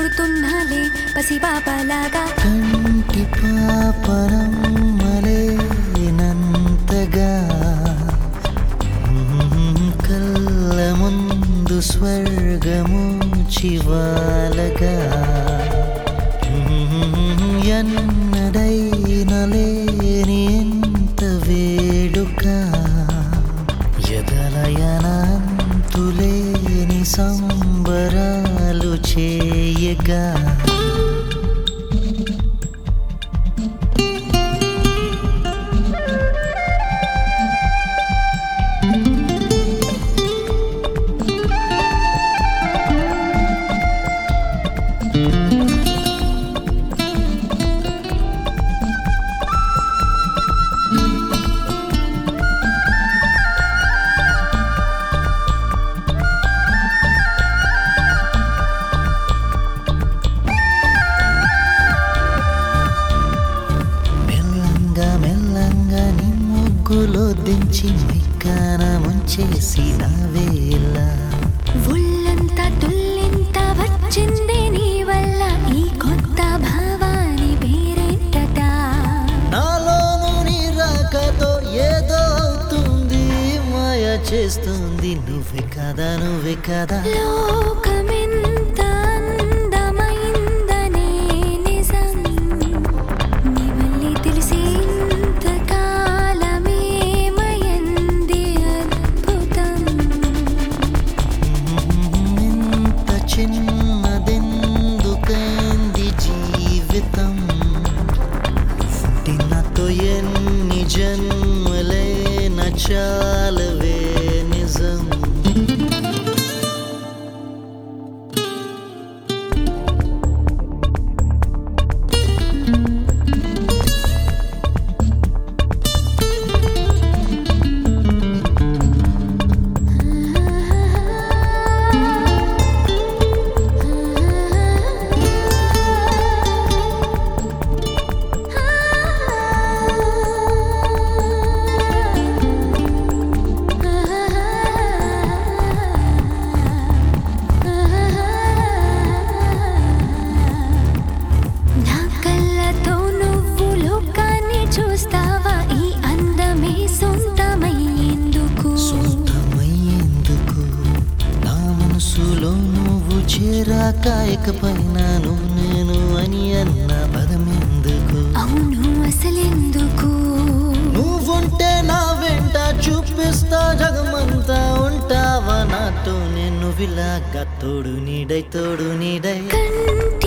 తిరుగుతున్నాలే పసిపాపలాగా కంటి పాపరమ్మలేనంతగా కళ్ళ ముందు స్వర్గము చివాలగా ఎన్నడైన లేని ఎంత వేడుక ఎదలయనంతులేని సంబరాలు చేయగా మెల్లంగా మెల్లంగా నీ ముగ్గులో దించి మిక్కాన ముంచేసి నా వేళ ఒళ్ళంతా తుల్లింత వచ్చింది నీ వల్ల ఈ కొత్త భావాని పేరేంటట నాలోను నీ రాకతో ఏదో అవుతుంది మాయ చేస్తుంది నువ్వే కదా నువ్వే కదా లోకమెంత అందమైందనే నిజం నీ వల్లే తెలిసి ఇంతకాలమేమయంది అద్భుతం ఇంత చిన్నదెందుకైంది జీవితం పుట్టినతో ఎన్ని జన్మలైన చాలవే నిజం నా కళ్ళతో నువ్వు లోకాన్ని చూస్తావా ఈ అందమే సొంతమయ్యేందుకు సొంతమయ్యేందుకు నా మనసులో నువ్వు చేరాక ఇకపైన నువ్వు నేను అని అన్న పదమెందుకు అవును అసలెందుకు నువ్వుంటే నా వెంట చూపిస్తా జగమంతా ఉంటావా నాతో నేను విలాగా తోడు నీడై తోడు నీడై కంటి